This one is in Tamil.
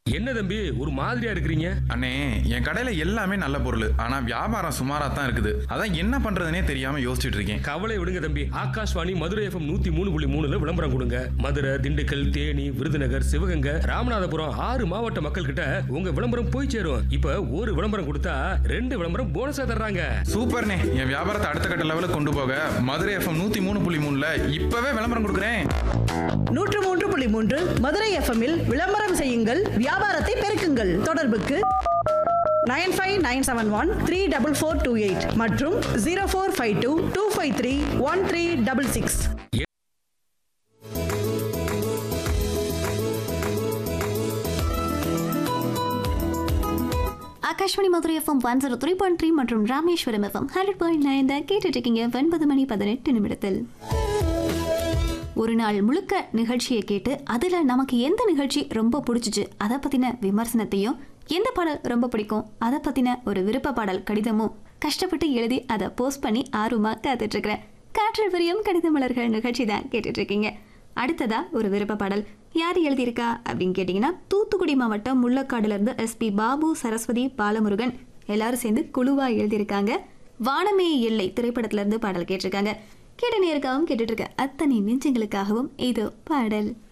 என்ன தம்பி ஒரு மாதிரியா இருக்கிறீங்க அண்ணே என் கடையில எல்லாமே நல்ல பொருள் ஆனா வியாபாரம் சுமாரா தான் இருக்குது அதான் என்ன பண்றதுனே தெரியாம யோசிச்சுட்டு இருக்கேன் கவலை விடுங்க தம்பி ஆகாஷ்வாணி மதுரை எஃப்எம் நூத்தி மூணு புள்ளி மூணுல விளம்பரம் கொடுங்க மதுரை திண்டுக்கல் தேனி விருதுநகர் சிவகங்கை ராமநாதபுரம் ஆறு மாவட்ட மக்கள் கிட்ட உங்க விளம்பரம் போய் சேரும் இப்ப ஒரு விளம்பரம் கொடுத்தா ரெண்டு விளம்பரம் போனஸா தர்றாங்க சூப்பர்ண்ணே என் வியாபாரத்தை அடுத்த கட்ட லெவலுக்கு கொண்டு போக மதுரை எஃப்எம் நூத்தி மூணு புள்ளி மூணுல இப்பவே விளம்பரம் கொடுக்குறேன் நூற்று மூன்று புள்ளி மூன்று மதுரை எஃப்எம்மில் விளம்பரம் செய்யுங்கள் வியாபாரத்தை பெருக்குங்கள் தொடர்புக்கு nine five nine seven one three double four two eight மற்றும் zero four five two two five three one three double six Akashvani Madurai FM one zero three point three மற்றும் Rameswaram FM hundred point nine தான் கேட்டுட்டு இருக்கீங்க ஒன்பது மணி பதினெட்டு நிமிடத்தில் ஒரு நாள் முழுக்க நிகழ்ச்சியை கேட்டு அதில் நமக்கு எந்த நிகழ்ச்சி ரொம்ப பிடிச்சிச்சு அதை பற்றின விமர்சனத்தையும் எந்த பாடல் ரொம்ப பிடிக்கும் அதை பற்றின ஒரு விருப்ப பாடல் கடிதமும் கஷ்டப்பட்டு எழுதி அதை போஸ்ட் பண்ணி ஆர்வமாக காத்துட்ருக்கிறேன் காற்றில் விரியும் கடித மலர்கள் நிகழ்ச்சி தான் கேட்டுட்டு இருக்கீங்க அடுத்ததா ஒரு விருப்ப பாடல் யார் எழுதியிருக்கா அப்படின்னு கேட்டிங்கன்னா தூத்துக்குடி மாவட்டம் முள்ளக்காடுல இருந்து எஸ்பி பாபு சரஸ்வதி பாலமுருகன் எல்லாரும் சேர்ந்து குழுவா எழுதியிருக்காங்க வானமே எல்லை திரைப்படத்துல இருந்து பாடல் கேட்டிருக்காங்க கேட்ட நேருக்காகவும் கேட்டுட்டு இருக்க அத்தனை நெஞ்சங்களுக்காகவும் இது பாடல்